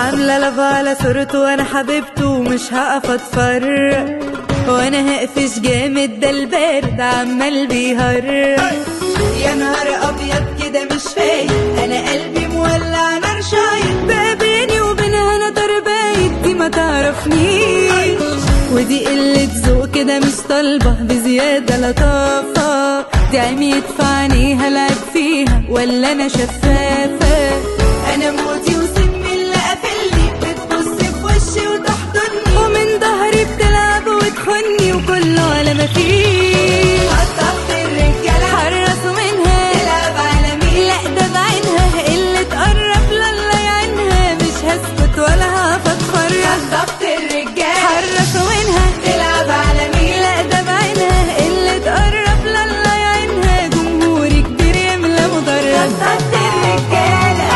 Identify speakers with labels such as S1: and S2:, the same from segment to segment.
S1: عاملة لف على صورته وانا حبيبته ومش هقف اتفرج وانا هقفش جامد ده البارد عمال بيهرج يا نهار ابيض كده مش فايق انا قلبي مولع نار شايط بقى بيني وبينها انا بايت دي ما تعرفنيش ودي قلة ذوق كده مش طالبة بزيادة لطافة دي عميت في عينيها لعب فيها ولا انا شفافة انا موتي وسمي اللي قافلني بتبص في وشي وتحضني ومن ظهري بتلعب وتخني وكله على ما فيه حطت الرجالة حرصوا منها تلعب على مين لا ده بعينها اللي تقرب لله يعينها مش هسكت ولا هقف اتفرج حطت الرجالة حرصوا منها تلعب على مين لا ده بعينها اللي تقرب لله يعينها جمهور كبير يملى مدرج حطت الرجالة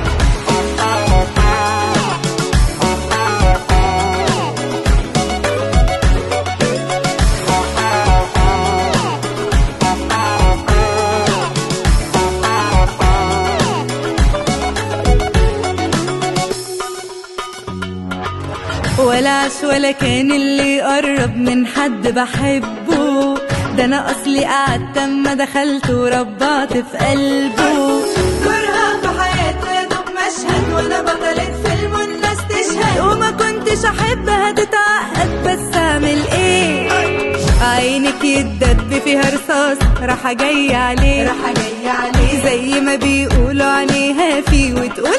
S1: ولا عش ولا كان اللي يقرب من حد بحبه ده انا اصلي قعدت اما دخلت وربعت في قلبه كرها في حياته يا دوب مشهد وانا بطلت فيلم والناس تشهد وما كنتش احبها تتعقد بس اعمل ايه عينك يتدب فيها رصاص راح جاي عليه راح جاي عليه زي ما بيقولوا عليها في وتقول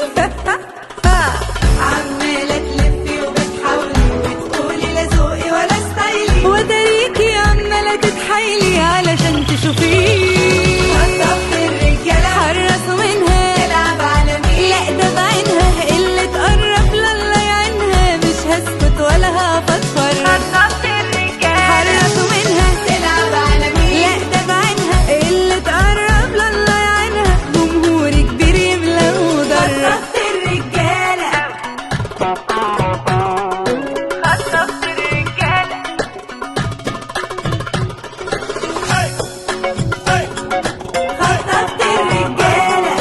S1: عمالة تلفي وبتحاولي وتقولي لا ذوقي ولا ستايلي وداريكي عمالة تتحايلي علشان تشوفيه خطفت الرجالة حرصوا منها تلعب على مين لا ده بعينها اللي تقرب لله يعينها مش هسكت ولا هقف اتفرج خطفت الرجالة حرصوا منها تلعب على مين لا ده بعينها اللي تقرب لله يعينها جمهور كبير يملى مدرج خطفت الرجالة خطفت الرجالة خطفت الرجالة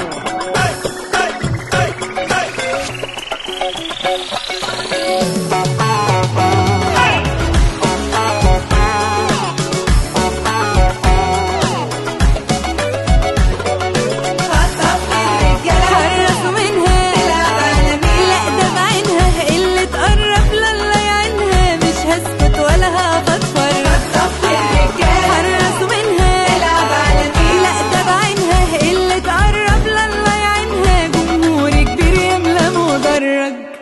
S1: خطفت الرجالة حرصوا منها تلعب على مين لا ده بعينها اللي تقرب لله يعينها مش هسكت ولا هقف اتفرج خطفت الرجالة حرصوا منها تلعب على مين لا ده بعينها اللي تقرب لله يعينها جمهور كبير يملى مدرج